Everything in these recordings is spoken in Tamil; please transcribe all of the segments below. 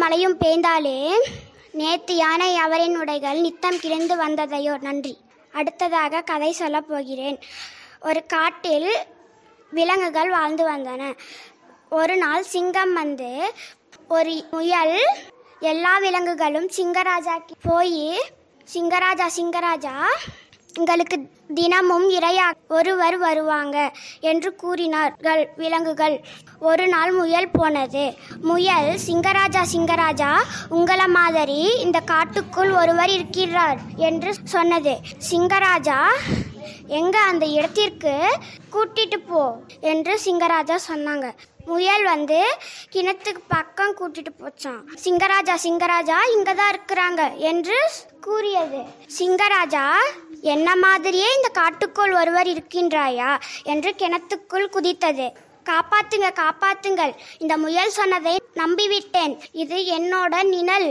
மழையும் பெய்ந்தாலே நேத்து யானை அவரின் உடைகள் நித்தம் கிழிந்து வந்ததையோ நன்றி அடுத்ததாக கதை சொல்லப் போகிறேன் ஒரு காட்டில் விலங்குகள் வாழ்ந்து வந்தன ஒரு நாள் சிங்கம் வந்து ஒரு முயல் எல்லா விலங்குகளும் சிங்கராஜா போய் சிங்கராஜா சிங்கராஜா உங்களுக்கு தினமும் இரையா ஒருவர் வருவாங்க என்று கூறினார்கள் விலங்குகள் ஒரு நாள் முயல் போனது முயல் சிங்கராஜா சிங்கராஜா உங்கள மாதிரி இந்த காட்டுக்குள் ஒருவர் இருக்கிறார் என்று சொன்னது சிங்கராஜா எங்க அந்த இடத்திற்கு கூட்டிட்டு போ என்று சிங்கராஜா சொன்னாங்க முயல் வந்து கிணத்துக்கு பக்கம் கூட்டிட்டு போச்சான் சிங்கராஜா சிங்கராஜா இங்க தான் இருக்கிறாங்க என்று கூறியது சிங்கராஜா என்ன மாதிரியே இந்த காட்டுக்குள் ஒருவர் இருக்கின்றாயா என்று கிணத்துக்குள் குதித்தது காப்பாத்துங்க காப்பாத்துங்கள் இந்த முயல் சொன்னதை நம்பிவிட்டேன் இது என்னோட நிழல்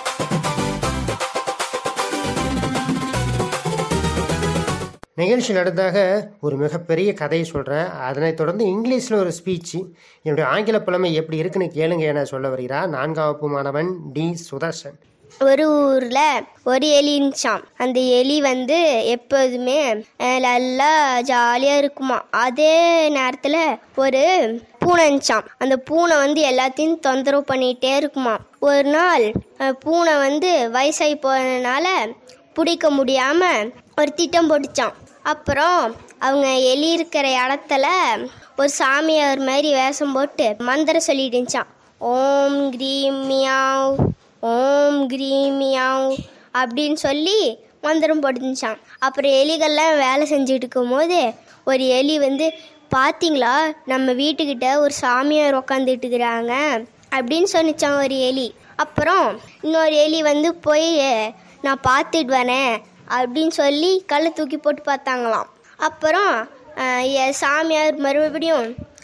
நிகழ்ச்சியில் அடுத்தாக ஒரு மிகப்பெரிய கதையை சொல்கிறேன் அதனைத் தொடர்ந்து இங்கிலீஷில் ஒரு ஸ்பீச்சு என்னுடைய ஆங்கில புலமை எப்படி இருக்குன்னு கேளுங்க என சொல்ல வருகிறார் நான்காம் வகுப்பு மாணவன் டி சுதர்ஷன் ஒரு ஊரில் ஒரு எலி இருந்துச்சாம் அந்த எலி வந்து எப்போதுமே அஹ், நல்லா ஜாலியாக இருக்குமா அதே நேரத்தில் ஒரு பூனை இருந்துச்சாம் அந்த பூனை வந்து எல்லாத்தையும் தொந்தரவு பண்ணிகிட்டே இருக்குமா ஒரு நாள் அஹ், பூனை வந்து வயசாகி போனதுனால பிடிக்க முடியாமல் ஒரு திட்டம் போட்டுச்சான் அப்புறம் அவங்க எலி இருக்கிற இடத்துல ஒரு சாமியார் மாதிரி வேஷம் போட்டு மந்திரம் சொல்லிட்டு இருந்துச்சான் ஓம் கிரீம் மியாவ் ஓம் கிரீம் மியாவ் அப்படின்னு சொல்லி மந்திரம் போட்டுச்சான் அப்புறம் எலிகள்லாம் வேலை செஞ்சுட்டு இருக்கும்போது ஒரு எலி வந்து பார்த்தீங்களா நம்ம வீட்டுக்கிட்ட ஒரு சாமியார் உக்காந்துட்டு இருக்கிறாங்க அப்படின்னு சொன்னிச்சான் ஒரு எலி அப்புறம் இன்னொரு எலி வந்து போய் நான் பார்த்துட்டு வரேன் அப்படின்னு சொல்லி கல்லை தூக்கி போட்டு பார்த்தாங்களாம் அப்புறம் அஹ், எ- சாமியார் மறுபடியும்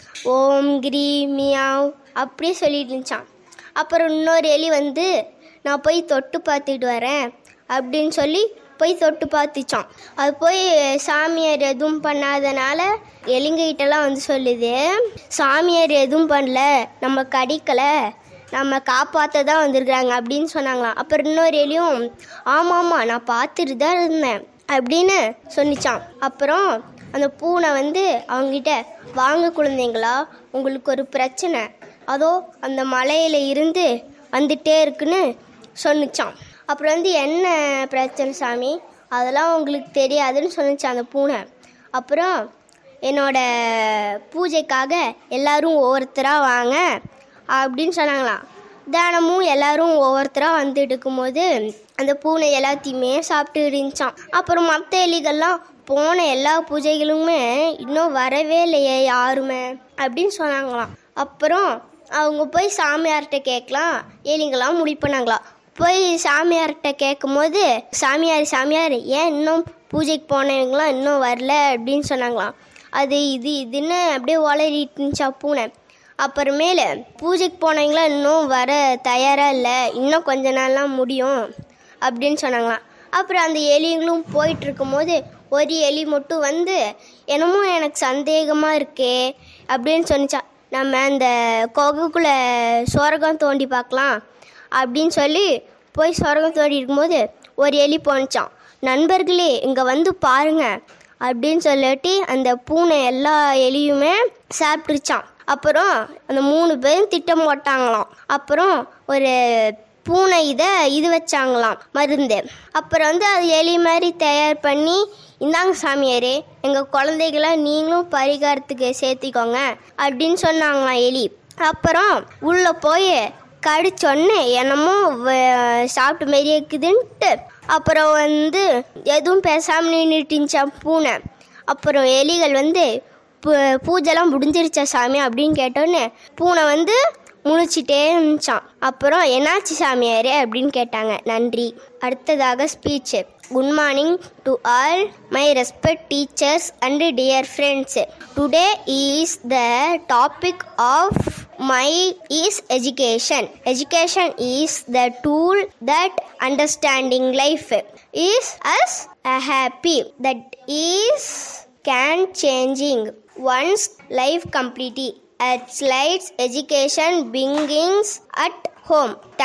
ஓம் கிரீ மியாவ் அப்படியே சொல்லிட்டு இருந்துச்சான் அப்புறம் இன்னொரு எலி வந்து நான் போய் தொட்டு பார்த்துட்டு வரேன் அப்படின்னு சொல்லி போய் தொட்டு பார்த்துச்சான் அது போய் சாமியார் எதுவும் பண்ணாதனால எலிங்ககிட்டலாம் வந்து சொல்லுது சாமியார் எதுவும் பண்ணல நம்ம கடிக்கலை நம்ம காப்பாற்ற தான் வந்திருக்கிறாங்க அப்படின்னு சொன்னாங்களாம் அப்புறம் இன்னொரு எலியும் ஆமாம் ஆமாம் நான் பார்த்துட்டு தான் இருந்தேன் அப்படின்னு சொன்னிச்சான் அப்புறம் அந்த பூனை வந்து அவங்ககிட்ட வாங்க குழந்தைங்களா உங்களுக்கு ஒரு பிரச்சனை அதோ அந்த மலையில இருந்து வந்துட்டே இருக்குன்னு சொன்னிச்சான் அப்புறம் வந்து என்ன பிரச்சனை சாமி அதெல்லாம் உங்களுக்கு தெரியாதுன்னு சொன்னிச்சான் அந்த பூனை அப்புறம் என்னோட பூஜைக்காக எல்லாரும் ஒவ்வொருத்தராக வாங்க அப்படின்னு சொன்னாங்களாம் தினமும் எல்லாரும் ஒவ்வொருத்தராக வந்துட்டு இருக்கும்போது அந்த பூனை எல்லாத்தையுமே சாப்பிட்டு இருந்துச்சான் அப்புறம் மற்ற எலிகள்லாம் போன எல்லா பூஜைகளுமே இன்னும் வரவே இல்லையே யாருமே அப்படின்னு சொன்னாங்களாம் அப்புறம் அவங்க போய் சாமியார்கிட்ட கேட்கலாம் எலிங்கெல்லாம் முடிவு பண்ணாங்களாம் போய் சாமியார்கிட்ட கேட்கும்போது சாமியார் சாமியார் ஏன் இன்னும் பூஜைக்கு போனவங்களாம் இன்னும் வரல அப்படின்னு சொன்னாங்களாம் அது இது இதுன்னு அப்படியே உளறிட்டு இருந்துச்சா பூனை அப்புறமேல பூஜைக்கு போனவங்களாம் இன்னும் வர தயாராக இல்லை இன்னும் கொஞ்ச நாள்லாம் முடியும் அப்படின்னு சொன்னாங்களாம் அப்புறம் அந்த எலிங்களும் போயிட்டு இருக்கும்போது ஒரு எலி மட்டும் வந்து என்னமோ எனக்கு சந்தேகமாக இருக்கே அப்படின்னு சொன்னிச்சான் நம்ம அந்த கொகைக்குள்ளே சொரகம் தோண்டி பார்க்கலாம் அப்படின்னு சொல்லி போய் சொரகம் தோண்டி இருக்கும்போது ஒரு எலி போனுச்சான் நண்பர்களே இங்கே வந்து பாருங்க அப்படின்னு சொல்லிட்டு அந்த பூனை எல்லா எலியுமே சாப்பிட்டுருச்சான் அப்புறம் அந்த மூணு பேரும் திட்டம் போட்டாங்களாம் அப்புறம் ஒரு பூனை இதை இது வச்சாங்களாம் மருந்து அப்புறம் வந்து அது எலி மாதிரி தயார் பண்ணி இந்தாங்க சாமியாரே எங்கள் குழந்தைகளை நீங்களும் பரிகாரத்துக்கு சேர்த்திக்கோங்க அப்படின்னு சொன்னாங்களாம் எலி அப்புறம் உள்ளே போய் கடிச்சொன்னே என்னமோ வ- சாப்பிட்ட மாரி இருக்குதுன்ட்டு அப்புறம் வந்து எதுவும் பேசாமல் நின்றுட்டுச்சான் பூனை அப்புறம் எலிகள் வந்து பூ- பூஜைலாம் முடிஞ்சிருச்சா சாமி அப்படின்னு கேட்டோன்னே பூனை வந்து முழிச்சிட்டே இருந்துச்சான் அப்புறம் என்னாச்சு சாமியாரே அப்படின்னு கேட்டாங்க நன்றி அடுத்ததாக speech good morning to all my respect teachers and dear friends today is the topic of my is education education is the tool that understanding life is us a happy that is can changing one's life completely at slides education begins at home